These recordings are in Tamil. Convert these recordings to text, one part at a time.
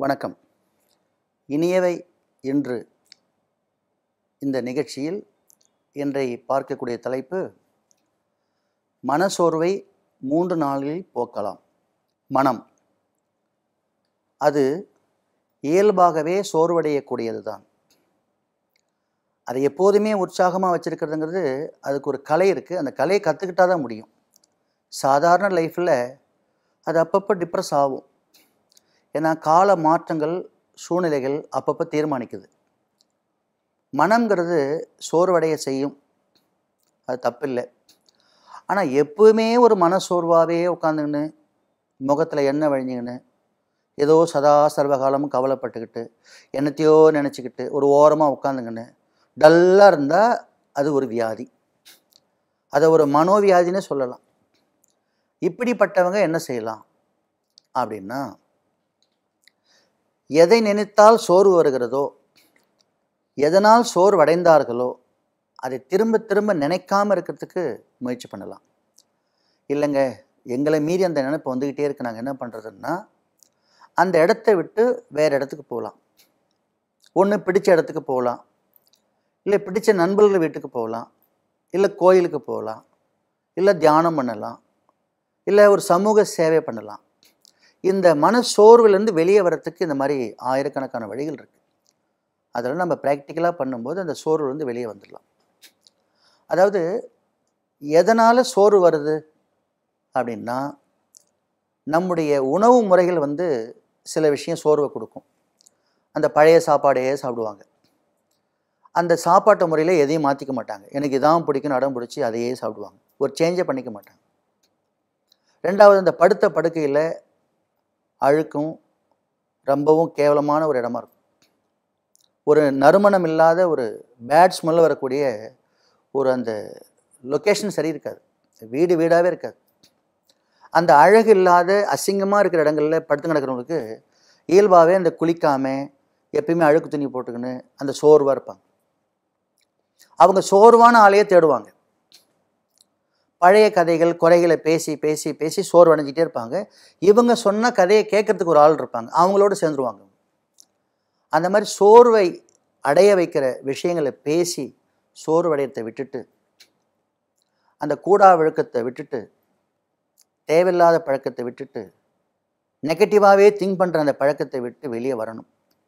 வணக்கம் இனியவை இன்று இந்த நிகழ்ச்சியில் இன்றை பார்க்கக்கூடிய தலைப்பு மனசோர்வை மூன்று நாளில் போக்கலாம் மனம் அது இயல்பாகவே சோர்வடையக்கூடியது தான் அதை எப்போதுமே உற்சாகமாக வச்சுருக்கிறதுங்கிறது அதுக்கு ஒரு கலை இருக்குது அந்த கலையை கற்றுக்கிட்டா தான் முடியும் சாதாரண லைஃப்பில் அது அப்பப்போ டிப்ரெஸ் ஆகும் ஏன்னா கால மாற்றங்கள் சூழ்நிலைகள் அப்பப்போ தீர்மானிக்குது மனம்ங்கிறது சோர்வடைய செய்யும் அது தப்பில்லை ஆனால் எப்பவுமே ஒரு மன சோர்வாகவே உட்காந்துக்கின்னு முகத்தில் எண்ணெய் வழிஞ்சிக்கின்னு ஏதோ சதா சர்வகாலமும் கவலைப்பட்டுக்கிட்டு என்னத்தையோ நினச்சிக்கிட்டு ஒரு ஓரமாக உட்காந்துக்கின்னு டல்லாக இருந்தால் அது ஒரு வியாதி அதை ஒரு மனோவியாதினே சொல்லலாம் இப்படிப்பட்டவங்க என்ன செய்யலாம் அப்படின்னா எதை நினைத்தால் சோர்வு வருகிறதோ எதனால் சோர்வடைந்தார்களோ அதை திரும்ப திரும்ப நினைக்காம இருக்கிறதுக்கு முயற்சி பண்ணலாம் இல்லைங்க எங்களை மீறி அந்த நினைப்பு வந்துக்கிட்டே இருக்கு நாங்கள் என்ன பண்ணுறதுன்னா அந்த இடத்த விட்டு வேறு இடத்துக்கு போகலாம் ஒன்று பிடிச்ச இடத்துக்கு போகலாம் இல்லை பிடிச்ச நண்பர்கள் வீட்டுக்கு போகலாம் இல்லை கோயிலுக்கு போகலாம் இல்லை தியானம் பண்ணலாம் இல்லை ஒரு சமூக சேவை பண்ணலாம் இந்த மன சோர்வுலேருந்து வெளியே வரத்துக்கு இந்த மாதிரி ஆயிரக்கணக்கான வழிகள் இருக்குது அதெல்லாம் நம்ம ப்ராக்டிக்கலாக பண்ணும்போது அந்த சோர்வுலேருந்து வெளியே வந்துடலாம் அதாவது எதனால் சோர்வு வருது அப்படின்னா நம்முடைய உணவு முறைகள் வந்து சில விஷயம் சோர்வை கொடுக்கும் அந்த பழைய சாப்பாடையே சாப்பிடுவாங்க அந்த சாப்பாட்டு முறையில் எதையும் மாற்றிக்க மாட்டாங்க எனக்கு இதான் பிடிக்குன்னு அடம் பிடிச்சி அதையே சாப்பிடுவாங்க ஒரு சேஞ்சை பண்ணிக்க மாட்டாங்க ரெண்டாவது அந்த படுத்த படுக்கையில் அழுக்கும் ரொம்பவும் கேவலமான ஒரு இடமா இருக்கும் ஒரு நறுமணம் இல்லாத ஒரு பேட் ஸ்மெல் வரக்கூடிய ஒரு அந்த லொக்கேஷன் சரி இருக்காது வீடு வீடாகவே இருக்காது அந்த அழகு இல்லாத அசிங்கமாக இருக்கிற இடங்களில் படுத்து கிடக்கிறவங்களுக்கு இயல்பாகவே அந்த குளிக்காமல் எப்பயுமே அழுக்கு துணி போட்டுக்கின்னு அந்த சோர்வாக இருப்பாங்க அவங்க சோர்வான ஆளையே தேடுவாங்க பழைய கதைகள் குறைகளை பேசி பேசி பேசி சோர்வடைஞ்சிட்டே இருப்பாங்க இவங்க சொன்ன கதையை கேட்கறதுக்கு ஒரு ஆள் இருப்பாங்க அவங்களோட சேர்ந்துருவாங்க அந்த மாதிரி சோர்வை அடைய வைக்கிற விஷயங்களை பேசி சோர்வடையத்தை விட்டுட்டு அந்த கூடா விழுக்கத்தை விட்டுட்டு தேவையில்லாத பழக்கத்தை விட்டுட்டு நெகட்டிவாகவே திங்க் பண்ணுற அந்த பழக்கத்தை விட்டு வெளியே வரணும்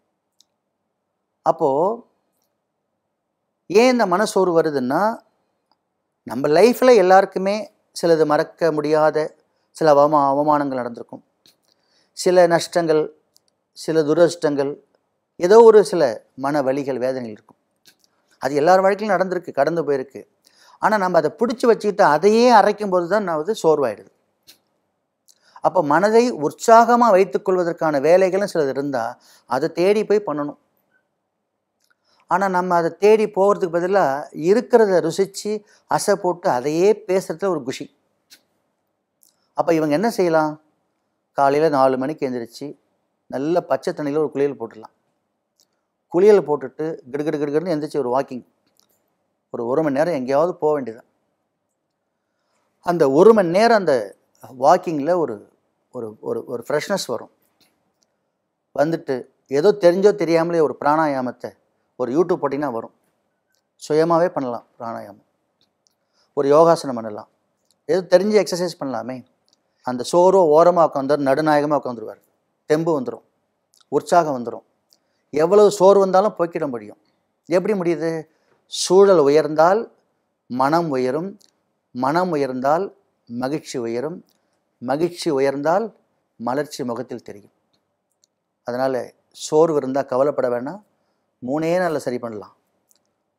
அப்போது ஏன் இந்த மனசோர்வு வருதுன்னா நம்ம லைஃப்பில் எல்லாருக்குமே சிலது மறக்க முடியாத சில அவமா அவமானங்கள் நடந்திருக்கும் சில நஷ்டங்கள் சில துரஷ்டங்கள் ஏதோ ஒரு சில மன வலிகள் வேதனைகள் இருக்கும் அது எல்லார் வாழ்க்கையிலும் நடந்திருக்கு கடந்து போயிருக்கு ஆனால் நம்ம அதை பிடிச்சி வச்சுக்கிட்டு அதையே அரைக்கும் போது தான் வந்து சோர்வாயிடுது அப்போ மனதை உற்சாகமாக வைத்துக்கொள்வதற்கான வேலைகளும் சிலது இருந்தால் அதை தேடி போய் பண்ணணும் ஆனால் நம்ம அதை தேடி போகிறதுக்கு பதிலாக இருக்கிறத ருசித்து அசை போட்டு அதையே பேசுகிறதுல ஒரு குஷி அப்போ இவங்க என்ன செய்யலாம் காலையில் நாலு மணிக்கு எழுந்திரிச்சு நல்ல பச்சை தண்ணியில் ஒரு குளியல் போட்டுடலாம் குளியல் போட்டுட்டு கிடுகிடு கிடுகிடுன்னு எந்திரிச்சு ஒரு வாக்கிங் ஒரு ஒரு மணி நேரம் எங்கேயாவது போக வேண்டியதான் அந்த ஒரு மணி நேரம் அந்த வாக்கிங்கில் ஒரு ஒரு ஒரு ஒரு ஃப்ரெஷ்னஸ் வரும் வந்துட்டு ஏதோ தெரிஞ்சோ தெரியாமலே ஒரு பிராணாயாமத்தை ஒரு யூடியூப் போட்டிங்கன்னா வரும் சுயமாகவே பண்ணலாம் பிராணாயாமம் ஒரு யோகாசனம் பண்ணலாம் ஏதோ தெரிஞ்சு எக்ஸசைஸ் பண்ணலாமே அந்த சோரோ ஓரமாக உட்காந்துரு நடுநாயகமாக உட்காந்துருவார் தெம்பு வந்துடும் உற்சாகம் வந்துடும் எவ்வளவு சோறு வந்தாலும் போக்கிட முடியும் எப்படி முடியுது சூழல் உயர்ந்தால் மனம் உயரும் மனம் உயர்ந்தால் மகிழ்ச்சி உயரும் மகிழ்ச்சி உயர்ந்தால் மலர்ச்சி முகத்தில் தெரியும் அதனால் சோர்வு இருந்தால் கவலைப்பட வேணாம் மூணே நாளில் சரி பண்ணலாம்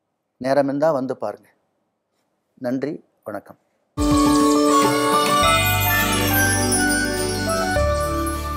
நேரம் இருந்தால் வந்து பாருங்கள் நன்றி வணக்கம்